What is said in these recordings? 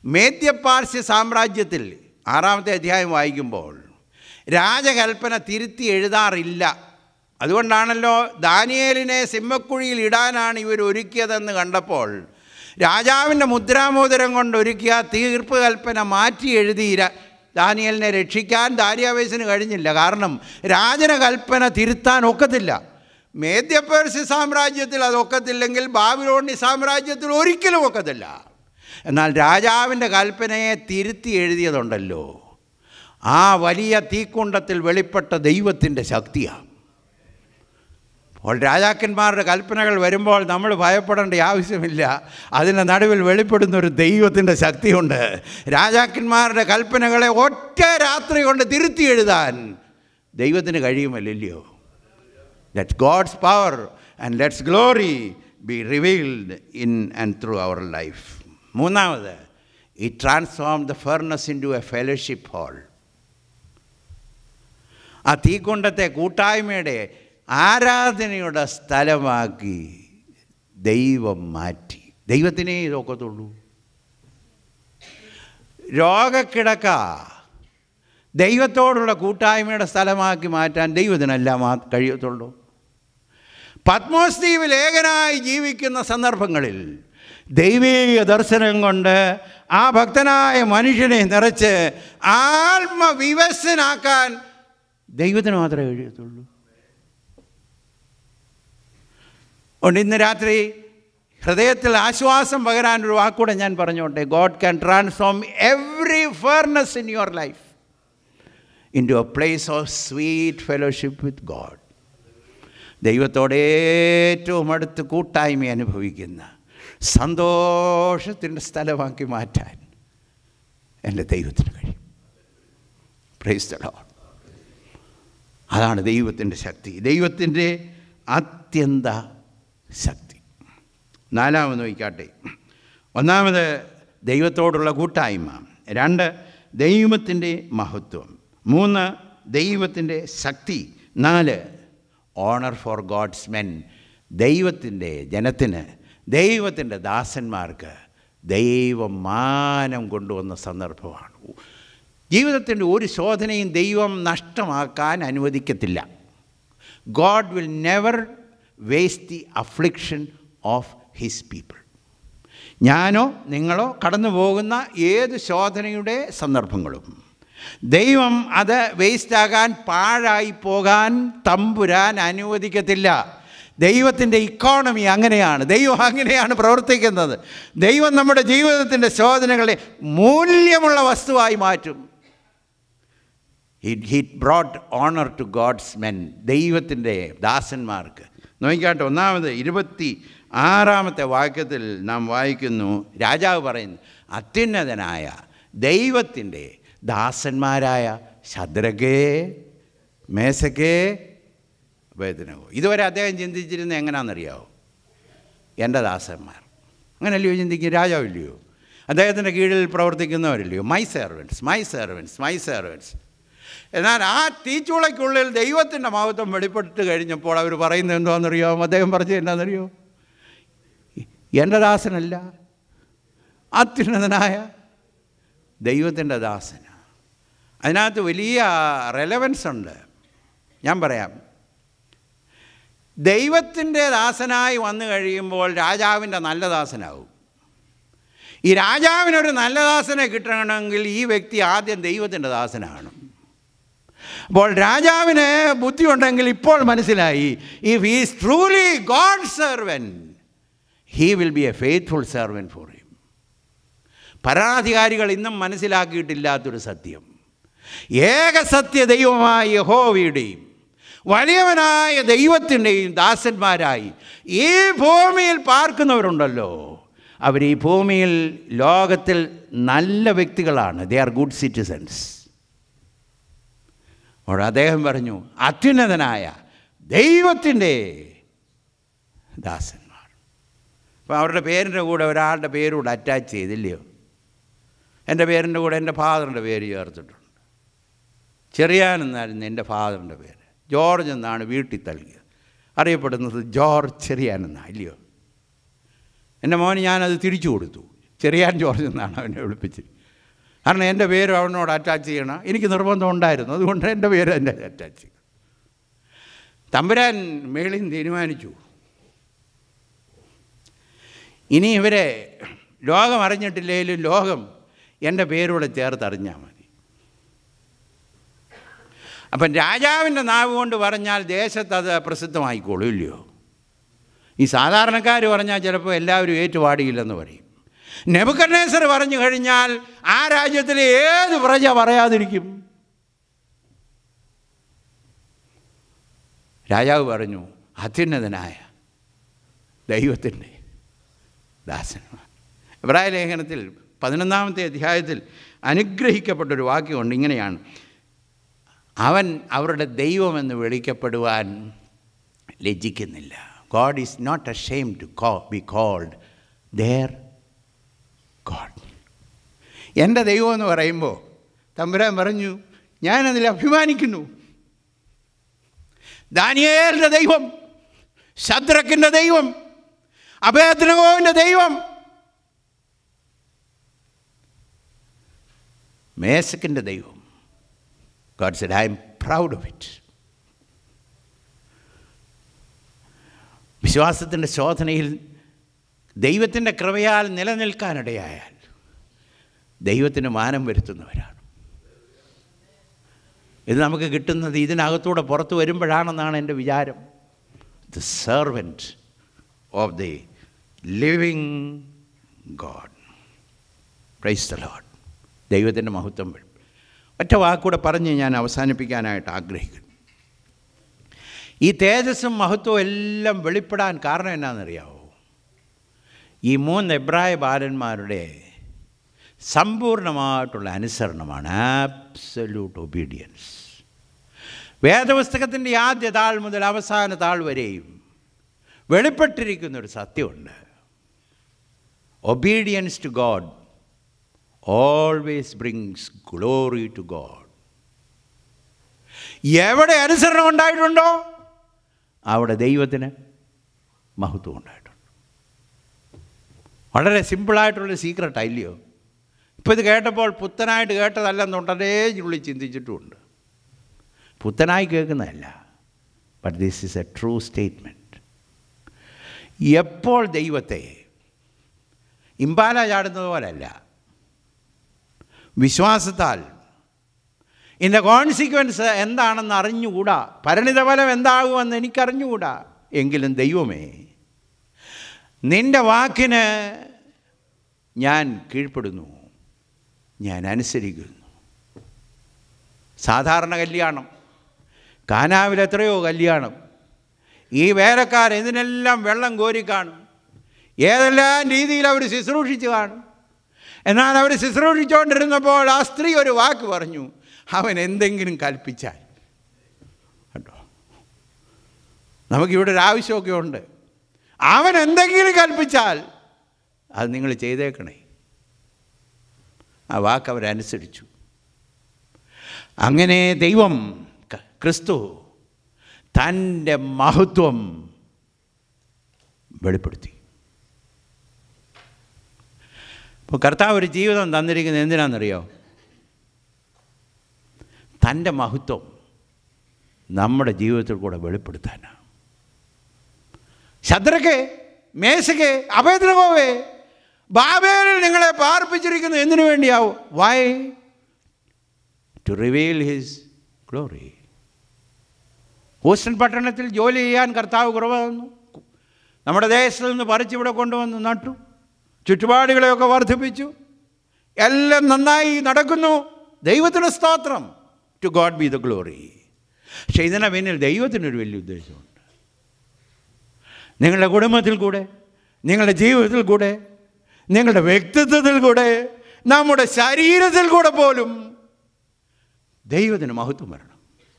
മേദ്യപാർശ്യ സാമ്രാജ്യത്തിൽ ആറാമത്തെ അധ്യായം വായിക്കുമ്പോൾ രാജകൽപ്പന തിരുത്തി എഴുതാറില്ല അതുകൊണ്ടാണല്ലോ ദാനിയേലിനെ സിംഹക്കുഴിയിൽ ഇടാനാണ് ഇവർ ഒരുക്കിയതെന്ന് കണ്ടപ്പോൾ രാജാവിൻ്റെ മുദ്രാമോദരം കൊണ്ട് ഒരുക്കിയ തീർപ്പ് കൽപ്പന മാറ്റി എഴുതി ര- ദാനിയേലിനെ രക്ഷിക്കാൻ ദാര്യാവേശന് കഴിഞ്ഞില്ല കാരണം രാജന കൽപ്പന തിരുത്താൻ ഒക്കത്തില്ല മേദ്യപേർസ്യ സാമ്രാജ്യത്തിൽ അത് ഒക്കത്തില്ലെങ്കിൽ ബാബിലോണി സാമ്രാജ്യത്തിൽ ഒരിക്കലും ഒക്കത്തില്ല എന്നാൽ രാജാവിൻ്റെ കൽപ്പനയെ തിരുത്തി എഴുതിയതുണ്ടല്ലോ ആ വലിയ തീക്കുണ്ടത്തിൽ വെളിപ്പെട്ട ദൈവത്തിൻ്റെ ശക്തിയാണ് അപ്പോൾ രാജാക്കന്മാരുടെ കൽപ്പനകൾ വരുമ്പോൾ നമ്മൾ ഭയപ്പെടേണ്ട ആവശ്യമില്ല അതിൻ്റെ നടുവിൽ വെളിപ്പെടുന്ന ഒരു ദൈവത്തിൻ്റെ ശക്തിയുണ്ട് രാജാക്കന്മാരുടെ കൽപ്പനകളെ ഒറ്റ രാത്രി കൊണ്ട് തിരുത്തി എഴുതാൻ ദൈവത്തിന് കഴിയുമല്ലല്ലോ let's God's power and let's glory be revealed in and through our life മൂന്നാമത് ഈ transform the furnace into a fellowship hall ആ തീക്കൊണ്ടത്തെ കൂട്ടായ്മയുടെ ആരാധനയുടെ സ്ഥലമാക്കി ദൈവം മാറ്റി ദൈവത്തിനേ ഇതൊക്കത്തുള്ളൂ രോഗക്കിടക്ക ദൈവത്തോടുള്ള കൂട്ടായ്മയുടെ സ്ഥലമാക്കി മാറ്റാൻ ദൈവത്തിനല്ല മാ കഴിയത്തുള്ളൂ പത്മോസ് ദ്വീപിൽ ഏകനായി ജീവിക്കുന്ന സന്ദർഭങ്ങളിൽ ദൈവീക ദർശനം കൊണ്ട് ആ ഭക്തനായ മനുഷ്യനെ നിറച്ച് ആത്മവിവശനാക്കാൻ ദൈവത്തിന് മാത്രമേ കഴിയത്തുള്ളൂ അതുകൊണ്ട് ഇന്ന് രാത്രി ഹൃദയത്തിൽ ആശ്വാസം പകരാൻ ഒരു വാക്കൂടെ ഞാൻ പറഞ്ഞോട്ടെ God can transform every furnace in your life into a place of sweet fellowship with God ദൈവത്തോട് ഏറ്റവും അടുത്ത് കൂട്ടായ്മ അനുഭവിക്കുന്ന സന്തോഷത്തിൻ്റെ സ്ഥലമാക്കി മാറ്റാൻ എൻ്റെ ദൈവത്തിന് കഴിയും പ്രൈസ് ദ ലോർഡ് അതാണ് ദൈവത്തിൻ്റെ ശക്തി ദൈവത്തിൻ്റെ അത്യന്ത ശക്തി നാലാമത് നോക്കിക്കാട്ടെ ഒന്നാമത് ദൈവത്തോടുള്ള കൂട്ടായ്മ രണ്ട് ദൈവത്തിൻ്റെ മഹത്വം മൂന്ന് ദൈവത്തിൻ്റെ ശക്തി നാല് ഓണർ ഫോർ ഗോഡ്സ് മെൻ ദൈവത്തിൻ്റെ ജനത്തിന് ദൈവത്തിൻ്റെ ദാസന്മാർക്ക് ദൈവം മാനം കൊണ്ടുവന്ന സന്ദർഭമാണ് ജീവിതത്തിൻ്റെ ഒരു ശോധനയും ദൈവം നഷ്ടമാക്കാൻ അനുവദിക്കത്തില്ല God will never waste the affliction of his people ഞാനോ നിങ്ങളോ കടന്നു പോകുന്ന ഏത് ശോധനയുടെ സന്ദർഭങ്ങളും ദൈവം അത് വേസ്റ്റാകാൻ പാഴായി പോകാൻ തമ്പുരാൻ അനുവദിക്കത്തില്ല ദൈവത്തിൻ്റെ ഇക്കോണമി അങ്ങനെയാണ് ദൈവം അങ്ങനെയാണ് പ്രവർത്തിക്കുന്നത് ദൈവം നമ്മുടെ ജീവിതത്തിൻ്റെ ശോധനകളെ മൂല്യമുള്ള വസ്തുവായി മാറ്റും hit hit brought honour to God's men ദൈവത്തിൻ്റെ ദാസന്മാർക്ക് നോക്കിക്കാട്ടെ ഒന്നാമത് ഇരുപത്തി ആറാമത്തെ വാക്യത്തിൽ നാം വായിക്കുന്നു രാജാവ് പറയുന്നു അത്യുന്നതനായ ദൈവത്തിൻ്റെ ദാസന്മാരായ ശദ്രകേ മേശക്കേ വേദനകോ ഇതുവരെ അദ്ദേഹം ചിന്തിച്ചിരുന്നത് എങ്ങനെയാണെന്നറിയാവോ എൻ്റെ ദാസന്മാർ അങ്ങനെയല്ലയോ ചിന്തിക്കും രാജാവില്ലയോ അദ്ദേഹത്തിൻ്റെ കീഴിൽ പ്രവർത്തിക്കുന്നവരില്ലയോ my servants my servants my servants എന്നാൽ ആ തീച്ചുളയ്ക്കുള്ളിൽ ദൈവത്തിൻ്റെ മഹത്വം വെളിപ്പെട്ട് കഴിഞ്ഞപ്പോൾ അവർ പറയുന്നത് എന്താണെന്നറിയാമോ അദ്ദേഹം പറഞ്ഞത് എന്താണെന്നറിയോ എൻ്റെ ദാസനല്ല അത്യുന്നതനായ ദൈവത്തിൻ്റെ ദാസന അതിനകത്ത് വലിയ റെലവൻസ് ഉണ്ട് ഞാൻ പറയാം ദൈവത്തിൻ്റെ ദാസനായി വന്നു കഴിയുമ്പോൾ രാജാവിൻ്റെ നല്ല ദാസനാവും ഈ രാജാവിനൊരു നല്ല ദാസനെ കിട്ടണമെങ്കിൽ ഈ വ്യക്തി ആദ്യം ദൈവത്തിൻ്റെ ദാസനാണ് അപ്പോൾ രാജാവിന് ബുദ്ധിയുണ്ടെങ്കിൽ ഇപ്പോൾ മനസ്സിലായി if is truly God servant he will be a faithful servant for him ഭരണാധികാരികൾ ഇന്നും മനസ്സിലാക്കിയിട്ടില്ലാത്തൊരു സത്യം ഏകസത്യ ദൈവമായ യഹോവയുടെയും വലിയവനായ ദൈവത്തിൻ്റെയും ദാസന്മാരായി ഈ ഭൂമിയിൽ പാർക്കുന്നവരുണ്ടല്ലോ അവർ ഈ ഭൂമിയിൽ ലോകത്തിൽ നല്ല വ്യക്തികളാണ് ദേ ആർ ഗുഡ് സിറ്റിസൻസ് അപ്പോൾ അദ്ദേഹം പറഞ്ഞു അത്യുന്നതനായ ദൈവത്തിൻ്റെ ദാസന്മാർ അപ്പോൾ അവരുടെ പേരിൻ്റെ കൂടെ ഒരാളുടെ പേരൂടെ അറ്റാച്ച് ചെയ്തില്ലയോ എൻ്റെ പേരിൻ്റെ കൂടെ എൻ്റെ ഫാദറിൻ്റെ പേര് ചേർത്തിട്ടുണ്ട് ചെറിയാൻ എന്നായിരുന്നു എൻ്റെ ഫാദറിൻ്റെ പേര് ജോർജ് എന്നാണ് വീട്ടിൽ നൽകിയത് അറിയപ്പെടുന്നത് ജോർജ് ചെറിയാൻ എന്നാണ് ഇല്ലയോ എൻ്റെ മോന് ഞാനത് തിരിച്ചു കൊടുത്തു ചെറിയാൻ ജോർജ് എന്നാണ് അവനെ വിളിപ്പിച്ച് കാരണം എൻ്റെ പേര് അവനോട് അറ്റാച്ച് ചെയ്യണം എനിക്ക് നിർബന്ധം ഉണ്ടായിരുന്നു അതുകൊണ്ട് എൻ്റെ പേര് എൻ്റെ അറ്റാച്ച് ചെയ്തു തമ്പുരാൻ മേളിൽ തീരുമാനിച്ചു ഇനി ഇവരെ ലോകം അറിഞ്ഞിട്ടില്ലെങ്കിലും ലോകം എൻ്റെ പേരൂടെ ചേർത്തറിഞ്ഞാൽ മതി അപ്പം രാജാവിൻ്റെ നാവ് കൊണ്ട് പറഞ്ഞാൽ ദേശത്ത് അത് പ്രസിദ്ധമായിക്കോളും ഇല്ലയോ ഈ സാധാരണക്കാർ പറഞ്ഞാൽ ചിലപ്പോൾ എല്ലാവരും ഏറ്റുപാടിയില്ലെന്ന് പറയും നെബുക്കർണേസർ പറഞ്ഞു കഴിഞ്ഞാൽ ആ രാജ്യത്തിലെ ഏത് പ്രജ പറയാതിരിക്കും രാജാവ് പറഞ്ഞു അത്യുന്നതനായ ദൈവത്തിൻ്റെ ദാസന്മാർ ഇബ്രായ ലേഖനത്തിൽ പതിനൊന്നാമത്തെ അധ്യായത്തിൽ അനുഗ്രഹിക്കപ്പെട്ടൊരു വാക്യമുണ്ട് ഇങ്ങനെയാണ് അവൻ അവരുടെ ദൈവമെന്ന് വിളിക്കപ്പെടുവാൻ ലജ്ജിക്കുന്നില്ല God is not a shame to go be called their God എൻ്റെ ദൈവം എന്ന് പറയുമ്പോൾ തമ്പുരാൻ പറഞ്ഞു ഞാനതിൽ അഭിമാനിക്കുന്നു ദാനിയേലിൻ്റെ ദൈവം ശദ്രക്കിൻ്റെ ദൈവം അഭയത്തിനകോവിൻ്റെ ദൈവം മേസക്കിൻ്റെ ദൈവം God said I am proud of it വിശ്വാസത്തിൻ്റെ ശോധനയിൽ ദൈവത്തിൻ്റെ കൃപയാൽ നിലനിൽക്കാനിടയായാൽ ദൈവത്തിന് മാനം വരുത്തുന്നവരാണ് ഇത് നമുക്ക് കിട്ടുന്നത് ഇതിനകത്തൂടെ പുറത്തു വരുമ്പോഴാണെന്നാണ് എൻ്റെ വിചാരം the servant of the living God praise the Lord ദൈവത്തിൻ്റെ മഹത്വം വരും ഒറ്റ വാക്കൂടെ പറഞ്ഞ് ഞാൻ അവസാനിപ്പിക്കാനായിട്ട് ആഗ്രഹിക്കുന്നു ഈ തേജസ്സും മഹത്വവും എല്ലാം വെളിപ്പെടാൻ കാരണം എന്നാണെന്നറിയാവോ ഈ മൂന്ന് എബ്രായ ബാലന്മാരുടെ സമ്പൂർണമായിട്ടുള്ള അനുസരണമാണ് ആബ്സല്യൂട്ട് ഒബീഡിയൻസ് വേദപുസ്തകത്തിൻ്റെ ആദ്യ താൾ മുതൽ അവസാന താൾ വരെയും വെളിപ്പെട്ടിരിക്കുന്നൊരു സത്യമുണ്ട് obedience to God always brings glory to God എവിടെ അനുസരണം ഉണ്ടായിട്ടുണ്ടോ അവിടെ ദൈവത്തിന് മഹത്വം ഉണ്ടായിട്ടുണ്ട് വളരെ സിമ്പിളായിട്ടുള്ളൊരു സീക്രട്ട് അല്ലയോ ഇപ്പോൾ ഇത് കേട്ടപ്പോൾ പുത്തനായിട്ട് കേട്ടതല്ലെന്നുണ്ടേ ഉള്ളിൽ ചിന്തിച്ചിട്ടുമുണ്ട് പുത്തനായി കേൾക്കുന്നതല്ല but this is a true statement എപ്പോൾ ദൈവത്തെ ഇമ്പാല ചാടുന്നത് പോലല്ല വിശ്വാസത്താൽ ഇതിൻ്റെ കോൺസിക്വൻസ് എന്താണെന്ന് അറിഞ്ഞുകൂടാ പരിണിതഫലം എന്താകുമെന്ന് എനിക്കറിഞ്ഞുകൂടാ എങ്കിലും ദൈവമേ നിൻ്റെ വാക്കിന് ഞാൻ കീഴ്പ്പെടുന്നു ഞാൻ അനുസരിക്കുന്നു സാധാരണ കല്യാണം കാനാവിൽ എത്രയോ കല്യാണം ഈ വേലക്കാർ ഇതിനെല്ലാം വെള്ളം കോരി കാണും ഏതെല്ലാം രീതിയിൽ അവർ ശുശ്രൂഷിച്ച് കാണും എന്നാൽ അവർ ശുശ്രൂഷിച്ചുകൊണ്ടിരുന്നപ്പോൾ ആ സ്ത്രീ ഒരു വാക്ക് പറഞ്ഞു അവൻ എന്തെങ്കിലും കൽപ്പിച്ചാൽ കേട്ടോ നമുക്കിവിടെ ഒരു ആവശ്യമൊക്കെ ഉണ്ട് അവൻ എന്തെങ്കിലും കൽപ്പിച്ചാൽ അത് നിങ്ങൾ ചെയ്തേക്കണേ ആ വാക്ക് അവരനുസരിച്ചു അങ്ങനെ ദൈവം ക- ക്രിസ്തു തൻ്റെ മഹത്വം വെളിപ്പെടുത്തി ഇപ്പോൾ കർത്താവ് ഒരു ജീവിതം തന്നിരിക്കുന്നത് എന്തിനാണെന്നറിയോ തൻ്റെ മഹത്വം നമ്മുടെ ജീവിതത്തിൽ കൂടെ വെളിപ്പെടുത്താനാണ് ശദ്രക്കെ മേശക്കെ അഭയദ്രവേ ബാബേലിൽ നിങ്ങളെ പാർപ്പിച്ചിരിക്കുന്നത് എന്തിനു വേണ്ടിയാവും why to reveal his glory Houston പട്ടണത്തിൽ ജോലി ചെയ്യാൻ കർത്താവ് കുറവ് തന്നു നമ്മുടെ ദേശത്ത് നിന്ന് പറിച്ചിവിടെ കൊണ്ടുവന്ന് നട്ടു ചുറ്റുപാടുകളെയൊക്കെ വർദ്ധിപ്പിച്ചു എല്ലാം നന്നായി നടക്കുന്നു ദൈവത്തിന് സ്തോത്രം to God be the glory പക്ഷേ ഇതിനെ പിന്നിൽ ദൈവത്തിനൊരു വലിയ ഉദ്ദേശമുണ്ട് നിങ്ങളുടെ കുടുംബത്തിൽ കൂടെ നിങ്ങളുടെ ജീവിതത്തിൽ കൂടെ നിങ്ങളുടെ വ്യക്തിത്വത്തിൽ കൂടെ നമ്മുടെ ശരീരത്തിൽ കൂടെ പോലും ദൈവത്തിന് മഹത്വം വരണം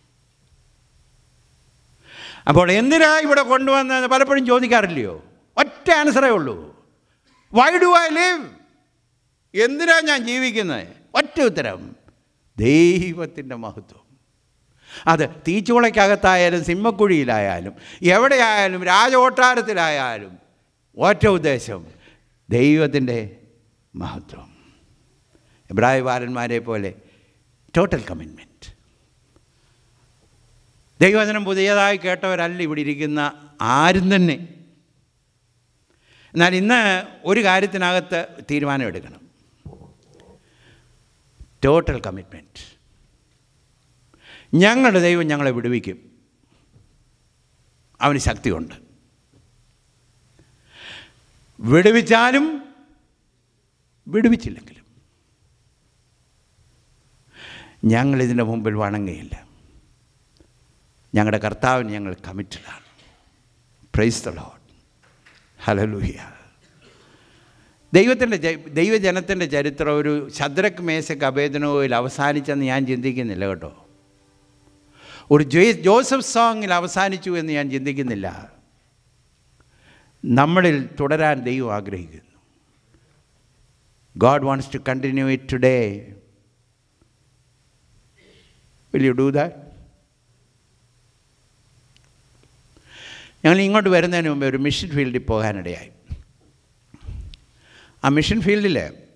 അപ്പോൾ എന്തിനാ ഇവിടെ കൊണ്ടുവന്നത് പലപ്പോഴും ചോദിക്കാറില്ലയോ ഒറ്റ ആൻസറേ ഉള്ളൂ വൈ ഡു ഐ ലിവ് എന്തിനാ ഞാൻ ജീവിക്കുന്നത് ഒറ്റ ഉത്തരം ദൈവത്തിൻ്റെ മഹത്വം അത് തീച്ചുളയ്ക്കകത്തായാലും സിംഹക്കുഴിയിലായാലും എവിടെയായാലും രാജകൊട്ടാരത്തിലായാലും ഒറ്റ ഉദ്ദേശം ദൈവത്തിൻ്റെ മഹത്വം എബ്രായ ബാലന്മാരെ പോലെ ടോട്ടൽ കമ്മിറ്റ്മെൻറ്റ് ദൈവവചനം പുതിയതായി കേട്ടവരല്ല ഇവിടെ ഇരിക്കുന്ന ആരും തന്നെ എന്നാൽ ഇന്ന് ഒരു കാര്യത്തിനകത്ത് തീരുമാനമെടുക്കണം ടോട്ടൽ കമ്മിറ്റ്മെൻറ്റ് ഞങ്ങളുടെ ദൈവം ഞങ്ങളെ വിടുവിക്കും അവന് ശക്തിയുണ്ട് വിടുവിച്ചാലും വിടുവിച്ചില്ലെങ്കിലും ഞങ്ങളിതിൻ്റെ മുമ്പിൽ വണങ്ങയില്ല ഞങ്ങളുടെ കർത്താവിന് ഞങ്ങൾ കമ്മിറ്റഡാണ് പ്രൈസ് ദ ലോഡ് ഹലലൂഹ്യ ദൈവത്തിൻ്റെ ദൈവജനത്തിൻ്റെ ചരിത്രം ഒരു ശദ്രക് മേശക്ക് അഭേദനോയിൽ അവസാനിച്ചെന്ന് ഞാൻ ചിന്തിക്കുന്നില്ല കേട്ടോ ഒരു ജോയ് ജോസഫ് സോങ്ങിൽ അവസാനിച്ചു എന്ന് ഞാൻ ചിന്തിക്കുന്നില്ല നമ്മളിൽ തുടരാൻ ദൈവം ആഗ്രഹിക്കുന്നു God wants to continue it today will you do that ഞങ്ങൾ ഇങ്ങോട്ട് വരുന്നതിന് മുമ്പ് ഒരു മിഷൻ ഫീൽഡിൽ പോകാനിടയായി ആ മിഷൻ ഫീൽഡിൽ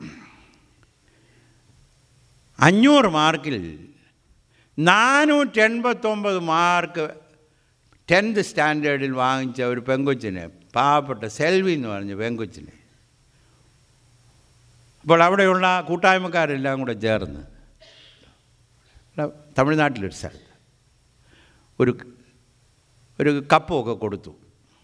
അഞ്ഞൂറ് മാർക്കിൽ നാനൂറ്റി എൺപത്തൊമ്പത് മാർക്ക് ടെൻത്ത് സ്റ്റാൻഡേർഡിൽ വാങ്ങിച്ച ഒരു പെങ്കൊച്ചിന് പാവപ്പെട്ട സെൽവി എന്ന് പറഞ്ഞ പെങ്കൊച്ചിന് അപ്പോൾ അവിടെയുള്ള കൂട്ടായ്മക്കാരെല്ലാം കൂടെ ചേർന്ന് തമിഴ്നാട്ടിലൊരു സ്ഥലത്ത് ഒരു ഒരു കപ്പുമൊക്കെ കൊടുത്തു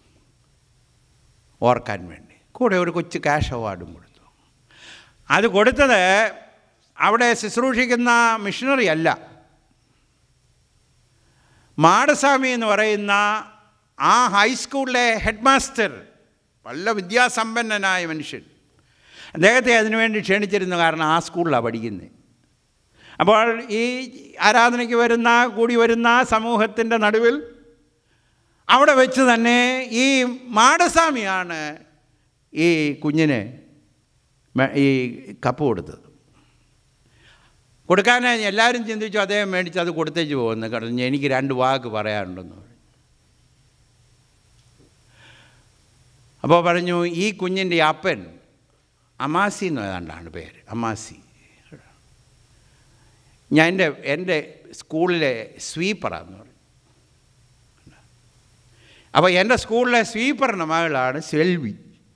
ഓർക്കാൻ വേണ്ടി കൂടെ ഒരു കൊച്ചു ക്യാഷ് അവാർഡും കൊടുത്തു അത് കൊടുത്തത് അവിടെ ശുശ്രൂഷിക്കുന്ന മിഷണറി അല്ല മാടസ്വാമി എന്ന് പറയുന്ന ആ ഹൈസ്കൂളിലെ ഹെഡ് മാസ്റ്റർ വല്ല വിദ്യാസമ്പന്നനായ മനുഷ്യൻ അദ്ദേഹത്തെ അതിനുവേണ്ടി ക്ഷണിച്ചിരുന്നു കാരണം ആ സ്കൂളിലാണ് പഠിക്കുന്നത് അപ്പോൾ ഈ ആരാധനയ്ക്ക് വരുന്ന കൂടി വരുന്ന സമൂഹത്തിൻ്റെ നടുവിൽ അവിടെ വെച്ച് തന്നെ ഈ മാടസ്വാമിയാണ് ഈ കുഞ്ഞിന് ഈ കപ്പ് കൊടുത്തത് കൊടുക്കാൻ എല്ലാവരും ചിന്തിച്ചു അദ്ദേഹം മേടിച്ച് അത് കൊടുത്തേച്ച് പോകുന്നു കാരണം എനിക്ക് രണ്ട് വാക്ക് പറയാനുണ്ടെന്ന് പറഞ്ഞു അപ്പോൾ പറഞ്ഞു ഈ കുഞ്ഞിൻ്റെ അപ്പൻ അമാസി എന്ന് ഏതാണ്ടാണ് പേര് അമാസി ഞാൻ എൻ്റെ എൻ്റെ സ്കൂളിലെ സ്വീപ്പറാന്ന് പറഞ്ഞു അപ്പോൾ എൻ്റെ സ്കൂളിലെ സ്വീപ്പറിൻ്റെ മകളാണ് സെൽവി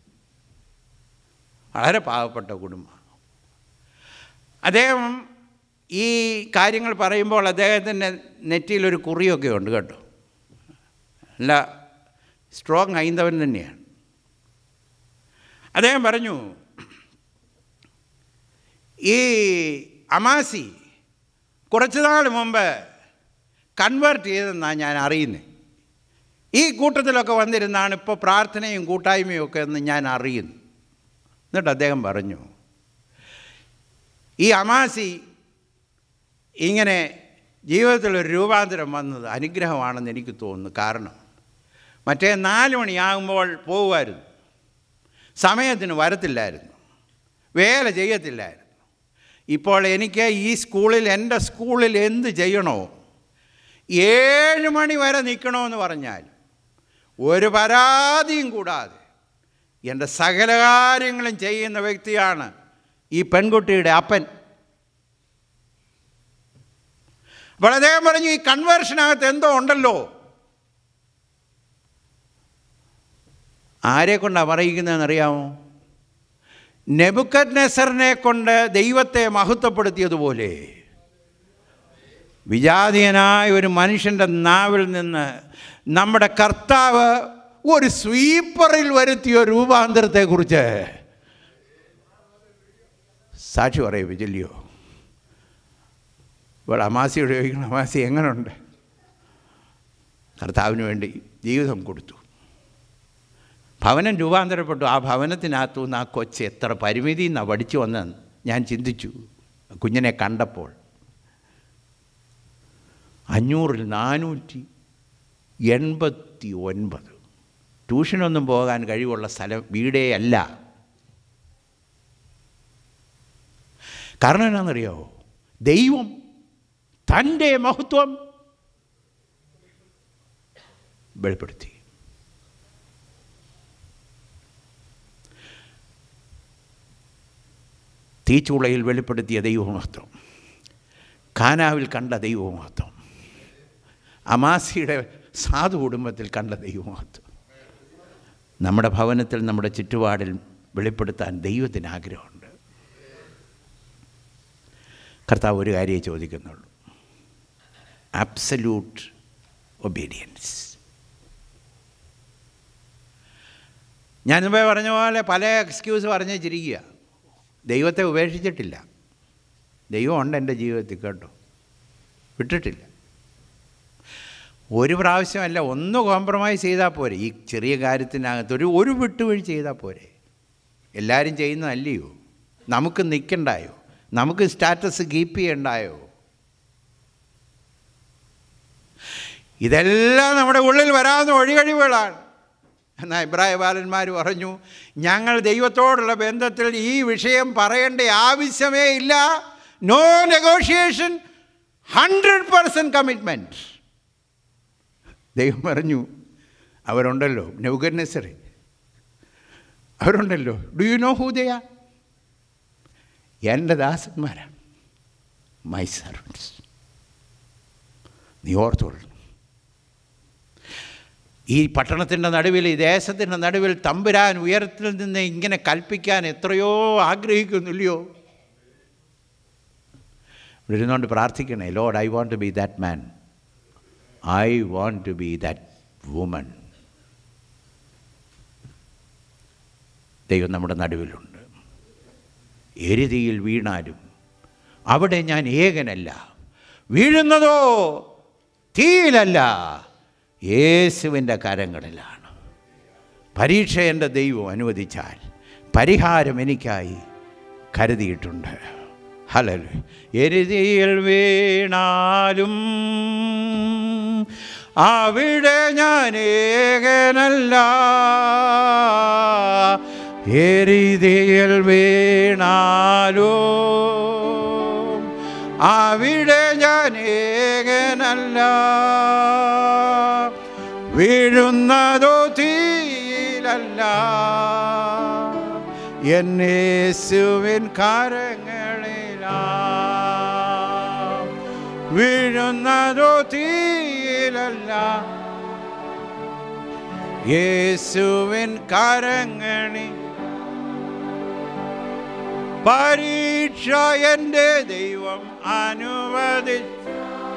വളരെ പാവപ്പെട്ട കുടുംബം അദ്ദേഹം ഈ കാര്യങ്ങൾ പറയുമ്പോൾ അദ്ദേഹത്തിൻ്റെ നെറ്റിയിലൊരു കുറിയൊക്കെ ഉണ്ട് കേട്ടോ നല്ല സ്ട്രോങ് ഹൈന്ദവൻ തന്നെയാണ് അദ്ദേഹം പറഞ്ഞു ഈ അമാസി കുറച്ച് നാൾ മുമ്പ് കൺവേർട്ട് ചെയ്തെന്നാണ് ഞാൻ അറിയുന്നത് ഈ കൂട്ടത്തിലൊക്കെ വന്നിരുന്നാണ് ഇപ്പോൾ പ്രാർത്ഥനയും കൂട്ടായ്മയും ഒക്കെ എന്ന് ഞാൻ അറിയുന്നു എന്നിട്ട് അദ്ദേഹം പറഞ്ഞു ഈ അമാസി ഇങ്ങനെ ജീവിതത്തിൽ ഒരു രൂപാന്തരം വന്നത് അനുഗ്രഹമാണെന്ന് എനിക്ക് തോന്നുന്നു കാരണം മറ്റേ നാല് മണിയാകുമ്പോൾ പോകുമായിരുന്നു സമയത്തിന് വരത്തില്ലായിരുന്നു വേല ചെയ്യത്തില്ലായിരുന്നു ഇപ്പോൾ എനിക്ക് ഈ സ്കൂളിൽ എൻ്റെ സ്കൂളിൽ എന്ത് ചെയ്യണോ ഏഴ് മണി വരെ നിൽക്കണമെന്ന് പറഞ്ഞാൽ ഒരു പരാതിയും കൂടാതെ എൻ്റെ സകല കാര്യങ്ങളും ചെയ്യുന്ന വ്യക്തിയാണ് ഈ പെൺകുട്ടിയുടെ അപ്പൻ അപ്പോൾ അദ്ദേഹം പറഞ്ഞു ഈ കൺവേർഷനകത്ത് എന്തോ ഉണ്ടല്ലോ ആരെ കൊണ്ടാണ് പറയിക്കുന്നതെന്നറിയാമോ നെബുക്കത് നെസറിനെ കൊണ്ട് ദൈവത്തെ മഹത്വപ്പെടുത്തിയതുപോലെ വിജാതീയനായ ഒരു മനുഷ്യൻ്റെ നാവിൽ നിന്ന് നമ്മുടെ കർത്താവ് ഒരു സ്വീപ്പറിൽ വരുത്തിയ രൂപാന്തരത്തെക്കുറിച്ച് സാക്ഷി പറയിപ്പിച്ചില്ലയോ ഇവിടെ അമാസിയോട് ചോദിക്കണം അമാസി എങ്ങനെയുണ്ട് കർത്താവിന് വേണ്ടി ജീവിതം കൊടുത്തു ഭവനം രൂപാന്തരപ്പെട്ടു ആ ഭവനത്തിനകത്തു നിന്ന് ആ കൊച്ച് എത്ര പരിമിതി നിന്നാണ് പഠിച്ചു വന്നതെന്ന് ഞാൻ ചിന്തിച്ചു കുഞ്ഞിനെ കണ്ടപ്പോൾ അഞ്ഞൂറിൽ നാനൂറ്റി എൺപത്തി ഒൻപത് ട്യൂഷനൊന്നും പോകാൻ കഴിവുള്ള സ്ഥലം വീടേ അല്ല കാരണം എന്നാണെന്നറിയാമോ ദൈവം തൻ്റെ മഹത്വം വെളിപ്പെടുത്തി തീച്ചൂളയിൽ വെളിപ്പെടുത്തിയ ദൈവമഹത്വം കാനാവിൽ കണ്ട ദൈവമഹത്വം അമാസിയുടെ സാധു കുടുംബത്തിൽ കണ്ട ദൈവമഹത്വം നമ്മുടെ ഭവനത്തിൽ നമ്മുടെ ചുറ്റുപാടിൽ വെളിപ്പെടുത്താൻ ദൈവത്തിന് ആഗ്രഹമുണ്ട് കർത്താവ് ഒരു കാര്യമേ ചോദിക്കുന്നുള്ളൂ ആബ്സല്യൂട്ട് ഒബീഡിയൻസ് ഞാൻ മുമ്പേ പറഞ്ഞ പോലെ പല എക്സ്ക്യൂസ് പറഞ്ഞു വെച്ചിരിക്കുക ദൈവത്തെ ഉപേക്ഷിച്ചിട്ടില്ല ദൈവം ഉണ്ട് എൻ്റെ ജീവിതത്തിൽ കേട്ടോ വിട്ടിട്ടില്ല ഒരു പ്രാവശ്യമല്ല ഒന്ന് കോംപ്രമൈസ് ചെയ്താൽ പോരെ ഈ ചെറിയ കാര്യത്തിനകത്ത് ഒരു ഒരു വിട്ടുവീഴ്ച ചെയ്താൽ പോരെ എല്ലാവരും ചെയ്യുന്നതല്ലയോ നമുക്ക് നിൽക്കണ്ടായോ നമുക്ക് സ്റ്റാറ്റസ് കീപ്പ് ചെയ്യണ്ടായോ ഇതെല്ലാം നമ്മുടെ ഉള്ളിൽ വരാവുന്ന ഒഴികഴിവുകളാണ് എന്നാൽ ഇബ്രാഹിം ബാലന്മാർ പറഞ്ഞു ഞങ്ങൾ ദൈവത്തോടുള്ള ബന്ധത്തിൽ ഈ വിഷയം പറയേണ്ട ആവശ്യമേ ഇല്ല no negotiation hundred percent commitment ദൈവം പറഞ്ഞു അവരുണ്ടല്ലോ നെവുഗന്നസറി അവരുണ്ടല്ലോ do you know who they are എൻ്റെ ദാസന്മാരാണ് മൈ സർവൻസ് നീ ഓർത്തോളൂ ഈ പട്ടണത്തിൻ്റെ നടുവിൽ ഈ ദേശത്തിൻ്റെ നടുവിൽ തമ്പുരാൻ ഉയരത്തിൽ നിന്ന് ഇങ്ങനെ കൽപ്പിക്കാൻ എത്രയോ ആഗ്രഹിക്കുന്നില്ലയോ ഇവിടെ ഇരുന്നുകൊണ്ട് പ്രാർത്ഥിക്കണേ Lord I want to be that man I want to be that woman ദൈവം നമ്മുടെ നടുവിലുണ്ട് എരുതിയിൽ വീണാലും അവിടെ ഞാൻ ഏകനല്ല വീഴുന്നതോ തീയിലല്ല യേശുവിൻ്റെ കരങ്ങളിലാണ് പരീക്ഷ എൻ്റെ ദൈവം അനുവദിച്ചാൽ പരിഹാരം എനിക്കായി കരുതിയിട്ടുണ്ട് ഹലോ എരുതിയിൽ വീണാലും അവിടെ ഞാൻ ഏകനല്ല എരുതിയിൽ വീണാലോ അവിടെ ഞാൻ ഏകനല്ല വീഴുന്നതോ തീയിലല്ല എന്നേശുവിൻ കരങ്ങളിലാ വീഴുന്നതോ തീയിലല്ല യേശുവിൻ കരങ്ങളിൽ പരീക്ഷ എൻ്റെ ദൈവം അനുവദിച്ചു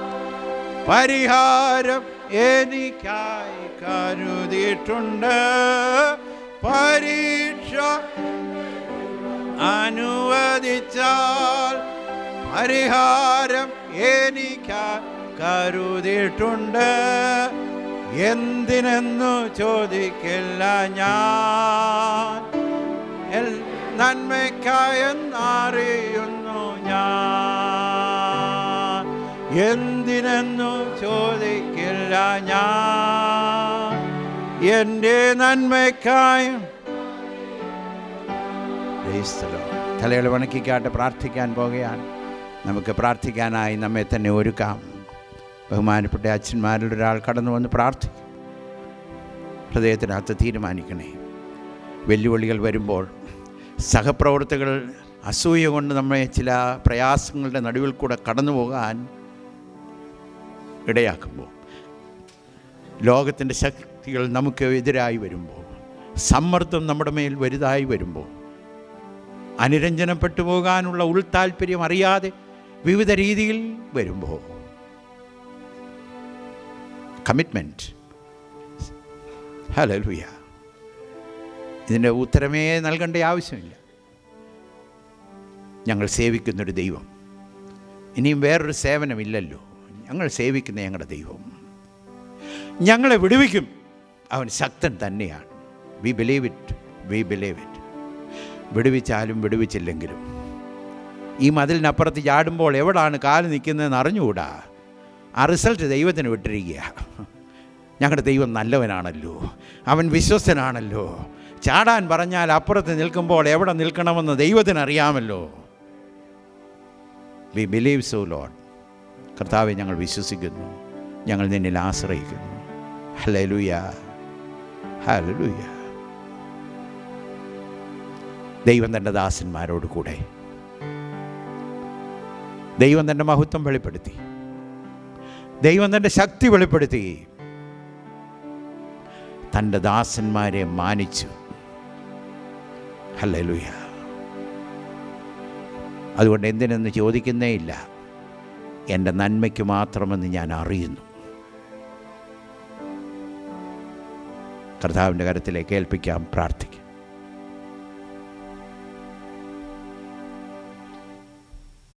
പരിഹാരം എനിക്കായി കരുതിയിട്ടുണ്ട് പരീക്ഷ അനുവദിച്ചാൽ പരിഹാരം എനിക്കായി കരുതിയിട്ടുണ്ട് എന്തിനെന്നു ചോദിക്കില്ല ഞാൻ എൽ- നന്മയ്ക്കായെന്നറിയുന്നു ഞാൻ എന്തിനെന്നു ചോദിക്കില്ല ഞാൻ എൻ്റെ നന്മയ്ക്കായും Praise the Lord. തലകൾ വണക്കിക്കാട്ട് പ്രാർത്ഥിക്കാൻ പോകുകയാണ് നമുക്ക് പ്രാർത്ഥിക്കാനായി നമ്മെ തന്നെ ഒരുക്കാം ബഹുമാനപ്പെട്ട അച്ഛന്മാരിൽ ഒരാൾ കടന്നു വന്ന് പ്രാർത്ഥിക്കും ഹൃദയത്തിനകത്ത് തീരുമാനിക്കണേ വെല്ലുവിളികൾ വരുമ്പോൾ സഹപ്രവർത്തകൾ അസൂയ കൊണ്ട് നമ്മെ ചില പ്രയാസങ്ങളുടെ നടുവിൽ കൂടെ കടന്നു പോകാൻ ഇടയാക്കുമ്പോൾ ലോകത്തിൻ്റെ ശക്തികൾ നമുക്ക് എതിരായി വരുമ്പോൾ സമ്മർദ്ദം നമ്മുടെ മേൽ വലുതായി വരുമ്പോൾ അനുരഞ്ജനപ്പെട്ടു പോകാനുള്ള ഉൾതാൽപ്പര്യം അറിയാതെ വിവിധ രീതിയിൽ വരുമ്പോൾ കമ്മിറ്റ്മെൻറ്റ് ഹലോ ലുയ ഇതിൻ്റെ ഉത്തരമേ നൽകേണ്ട ആവശ്യമില്ല ഞങ്ങൾ സേവിക്കുന്നൊരു ദൈവം ഇനിയും വേറൊരു സേവനമില്ലല്ലോ ഞങ്ങൾ സേവിക്കുന്ന ഞങ്ങളുടെ ദൈവം ഞങ്ങളെ വിടുവിക്കും അവൻ ശക്തൻ തന്നെയാണ് we believe it we believe it വിടുവിച്ചാലും വിടുവിച്ചില്ലെങ്കിലും ഈ മതിലിനപ്പുറത്ത് ചാടുമ്പോൾ എവിടാണ് കാല് നിൽക്കുന്നതെന്ന് അറിഞ്ഞുകൂടാ ആ റിസൾട്ട് ദൈവത്തിന് വിട്ടിരിക്കുക ഞങ്ങളുടെ ദൈവം നല്ലവനാണല്ലോ അവൻ വിശ്വസ്തനാണല്ലോ ചാടാൻ പറഞ്ഞാൽ അപ്പുറത്ത് നിൽക്കുമ്പോൾ എവിടെ നിൽക്കണമെന്ന് ദൈവത്തിന് അറിയാമല്ലോ വി ബിലീവ് സോ ലോഡ് കർത്താവെ ഞങ്ങൾ വിശ്വസിക്കുന്നു ഞങ്ങൾ നിന്നിൽ ആശ്രയിക്കുന്നു ഹലലുയ ഹലലുയ ദൈവം തൻ്റെ ദാസന്മാരോട് കൂടെ ദൈവം തൻ്റെ മഹത്വം വെളിപ്പെടുത്തി ദൈവം തൻ്റെ ശക്തി വെളിപ്പെടുത്തി തൻ്റെ ദാസന്മാരെ മാനിച്ചു ഹല്ലേലൂയ അതുകൊണ്ട് എന്തിനെന്ന് ചോദിക്കുന്നേ ഇല്ല എൻ്റെ നന്മയ്ക്ക് മാത്രമെന്ന് ഞാൻ അറിയുന്നു കർത്താവിൻ്റെ കരത്തിലേക്ക് ഏൽപ്പിക്കാം പ്രാർത്ഥിക്കാം